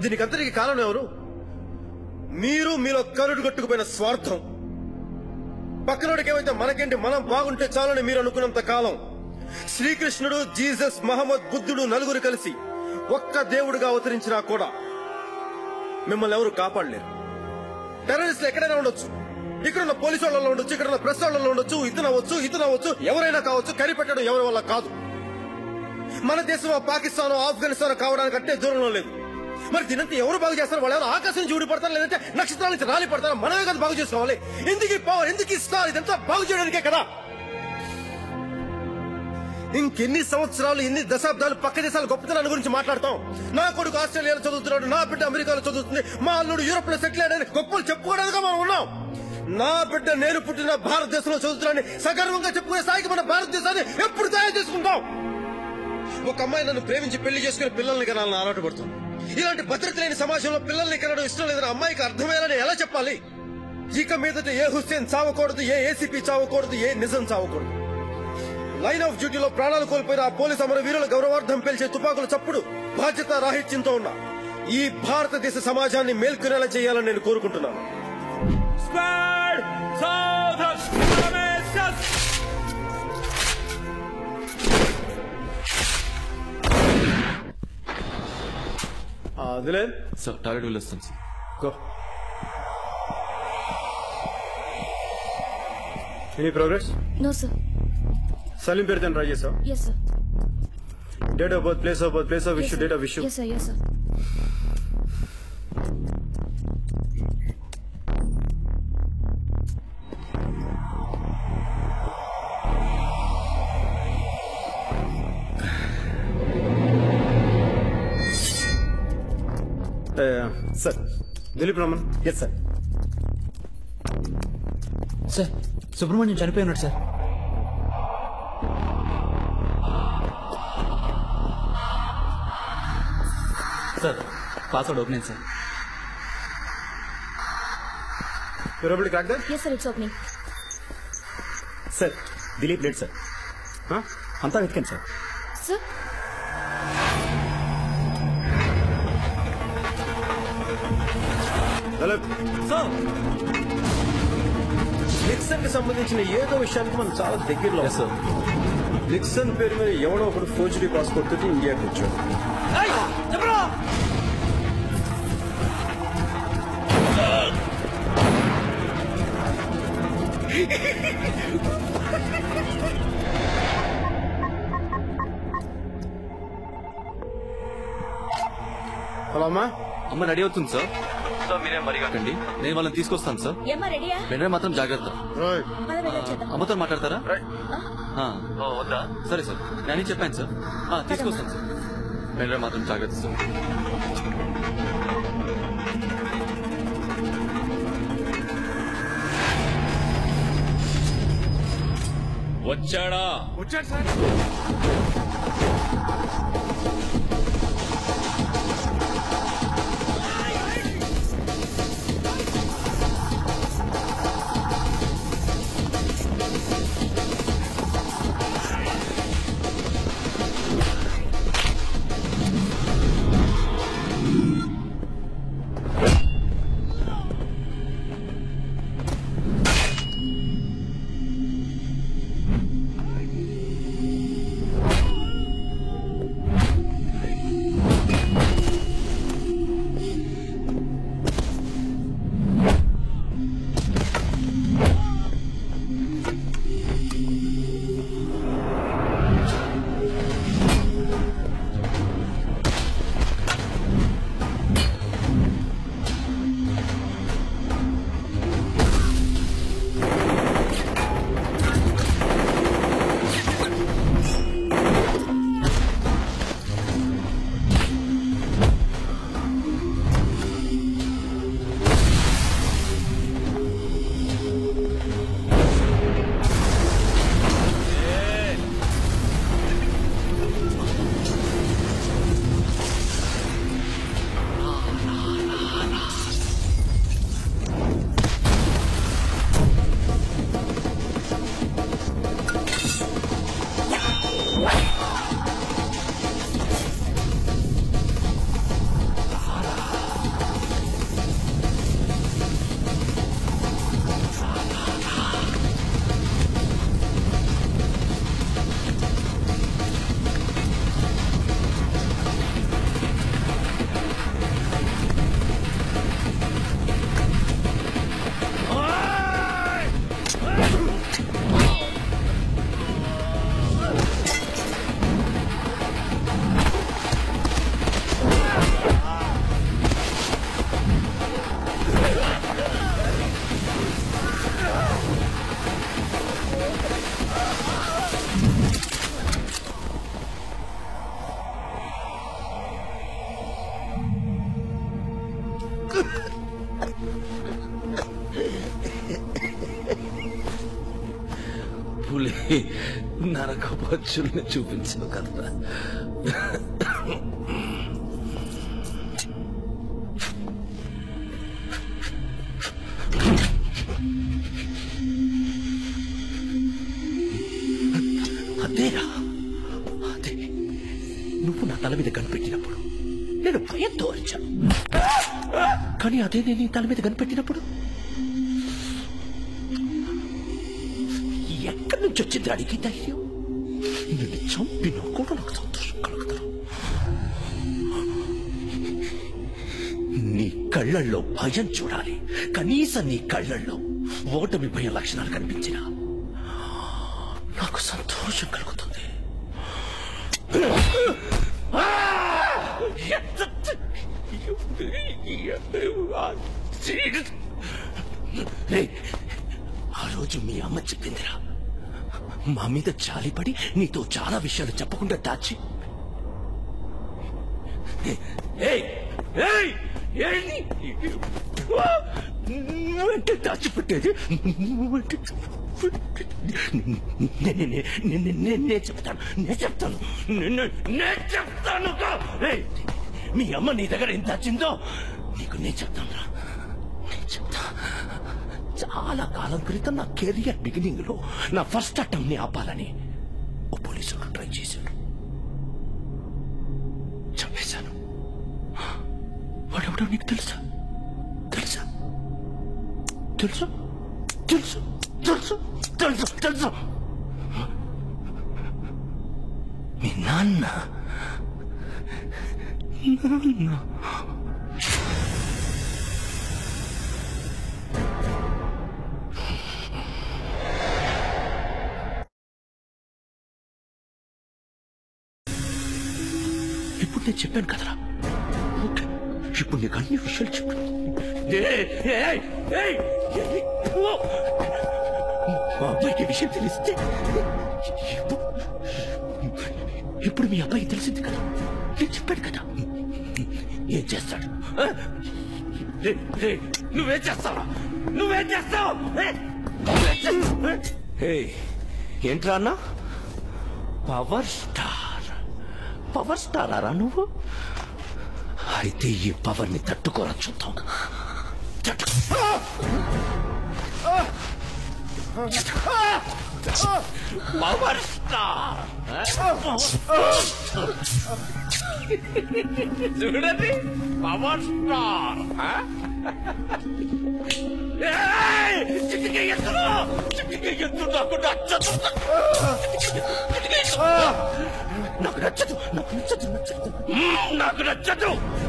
దీనికి అంతటికి కారణం ఎవరు మీరు మీలో కరుడు కట్టుకుపోయిన స్వార్థం పక్కనోడికి ఏమైతే మనకేంటి మనం బాగుంటే చాలని మీరు అనుకున్నంత కాలం శ్రీకృష్ణుడు జీసస్ మహమ్మద్ బుద్ధుడు నలుగురు కలిసి ఒక్క దేవుడుగా అవతరించినా కూడా మిమ్మల్ని ఎవరు కాపాడలేరు టెర్రరిస్టులు ఎక్కడైనా ఉండొచ్చు ఇక్కడ ఉన్న పోలీసు వాళ్ళలో ఉండొచ్చు ఇక్కడ ఉన్న ప్రెస్ వాళ్ళలో ఉండొచ్చు ఇతను అవ్వచ్చు ఇతను అవ్వచ్చు ఎవరైనా కావచ్చు కనిపెట్టడం ఎవరి వల్ల కాదు మన దేశం పాకిస్తాన్ ఆఫ్ఘనిస్తాన్ కావడానికి అంటే దూరంలో లేదు మరి దీనంతా ఎవరు బాగు చేస్తారు వాళ్ళు ఎవరు ఆకాశం నుంచి ఊడిపడతారు లేదంటే నక్షత్రాల నుంచి రాలి పడతారు మనమే కదా బాగు చేసుకోవాలి ఎందుకు ఈ పవర్ ఎందుకు ఇస్తారు ఇదంతా బాగు చేయడానికే కదా ఇంకెన్ని సంవత్సరాలు ఎన్ని దశాబ్దాలు పక్క దేశాల గొప్పతనాల గురించి మాట్లాడతాం నా కొడుకు ఆస్ట్రేలియాలో చదువుతున్నాడు నా బిడ్డ అమెరికాలో చదువుతుంది మా అల్లుడు యూరోప్ లో సెటిల్ అయ్యాడని గొప్పలు చెప్పుకోవడానికి మనం ఉన్నాం నా బిడ్డ నేను పుట్టిన భారతదేశంలో చదువుతున్నాడని సగర్వంగా చెప్పుకునే స్థాయికి మన భారతదేశాన్ని ఎప్పుడు తయారు చేసుకుంటాం ఒక అమ్మాయి నన్ను ప్రేమించి పెళ్లి చేసుకుని పిల్లల్ని కనాలని ఆరాట పడుతుంది ఇలాంటి భద్రత లేని సమాజంలో పిల్లల్ని కనడం ఇష్టం లేదని అమ్మాయికి అర్థమయ్యాలని ఎలా చెప్పాలి ఇక మీదట ఏ హుస్సేన్ చావకూడదు ఏ ఏసీపీ చావకూడదు ఏ నిజం చావకూడదు లైన్ ఆఫ్ డ్యూటీలో ప్రాణాలు కోల్పోయిన ఆ పోలీస్ అమర వీరుల గౌరవార్థం పేల్చే తుపాకుల చప్పుడు బాధ్యత రాహిత్యంతో ఉన్న ఈ భారతదేశ సమాజాన్ని మేల్కొనేలా చేయాలని నేను కోరుకుంటున్నాను Squad! Soldiers! Formations! అదిలే సార్ టార్గెట్ వెళ్ళొస్తాం sir go any progress no sir Salim పేరుతో ట్రై చేసావు yes sir date of birth place of birth place of issue date of issue yes sir yes sir sir Dilip Raman yes sir sir Subrahmanyam చనిపోయి ఉన్నాడు sir sir password open అయింది sir you're able crack that yes sir it's opening sir Dilip late sir అంతా వెతికాను sir sir Dilip sir Nixon కి సంబంధించిన ఏదో విషయానికి మనం చాలా దగ్గరలో ఎస్ సార్ నిక్సన్ పేరు మీద ఎవడో ఒకడు ఫోర్జరీ పాస్పోర్ట్ తోటి ఇండియాకి వచ్చాడు హలో అమ్మా అమ్మ రెడీ అవుతుంది సార్ సార్ మీరేం మరీ కాకండి నేను వాళ్ళని తీసుకొస్తాను సార్ ఏమ్మా రెడీయా వెంటనే మాత్రం జాగ్రత్త పద వెళ్ళొచ్చేద్దాం అమ్మతో మాట్లాడతారా ఆ, ఓ, వద్దా సరే సార్ నేను చెప్పాను సార్ ఆ, తీసుకొస్తాను సార్ వెంటనే మాత్రం జాగ్రత్త సార్ వచ్చాడా వచ్చాడు సార్ పులి నరకపచ్చుల్ని చూపించావు కదా అదేరా అదే నువ్వు నా తల మీద కనిపెట్టినప్పుడు నేను భయంతో వచ్చాను కానీ అదే నేను నీ తల మీద కనిపెట్టినప్పుడు ఎక్కడి నుంచి వచ్చింది అడిగి ధైర్యం నిన్ను చంపినా కూడా నాకు సంతోషం కలుగుతారు నీ కళ్ళల్లో భయం చూడాలి కనీసం నీ కళ్ళల్లో ఓటమి భయం లక్షణాలు కనిపించినా నాకు సంతోషం కలుగుతుంది ఏయ్, ఆ రోజు మీ అమ్మ చెప్పిందిరా మా మీద జాలిపడి నీతో చాలా విషయాలు చెప్పకుండా దాచి ఏయ్, ఏయ్, ఏంటి? నువ్వేంటి దాచిపెట్టేది నువ్వేంటి నే- నే- నే- నే- నే- నే- నేను చెప్తాను నేను చెప్తాను నేను నేను చెప్తాను కా. ఏయ్, మీ అమ్మ నీ దగ్గర ఏం దాచిందో నీకు నేను చెప్తాను రా నేను చెప్తా చాలా కాలం క్రితం నా కెరియర్ బిగినింగ్ లో నా ఫస్ట్ అటెంప్ట్ ని ఆపాలని ఓ పోలీసుడు ట్రై చేశాడు చంపేశాను వాడెవడో నీకు తెలుసా తెలుసా తెలుసు తెలుసు తెలుసు తెలుసు తెలుసు మీ నాన్న నాన్న ఇప్పుడు నేను చెప్పాను కదరా ఓకే ఇప్పుడు నీకు అన్ని విషయాలు చెప్పాను ఏయ్, ఏయ్, ఏయ్, ఏయ్, ఓ! మా అబ్బాయికి విషయం తెలిస్తే ఇప్పుడు ఇప్పుడు మీ అబ్బాయికి తెలిసింది కదా నేను చెప్పాను కదా ఏం చేస్తాడు ఆ? రే, రే, నువ్వేం చేస్తావా నువ్వేం చేస్తావు ఏ? నువ్వేం చేస్తావు? ఏయ్, ఏంట్రా అన్నా పవర్ స్టార్ పవర్ స్టార్ అరా నువ్వు అయితే ఈ పవర్ ని తట్టుకోరా చూద్దాం తట్టుకో పవర్ స్టార్ చూడండి పవర్ స్టార్ చిటికే ఎత్తులు చిటికే ఎత్తు నాకు నచ్చదు చిటికే ఎత్తు. నాకు నచ్చదు నాకు నచ్చదు నచ్చదు మ్మ్, నాకు నచ్చదు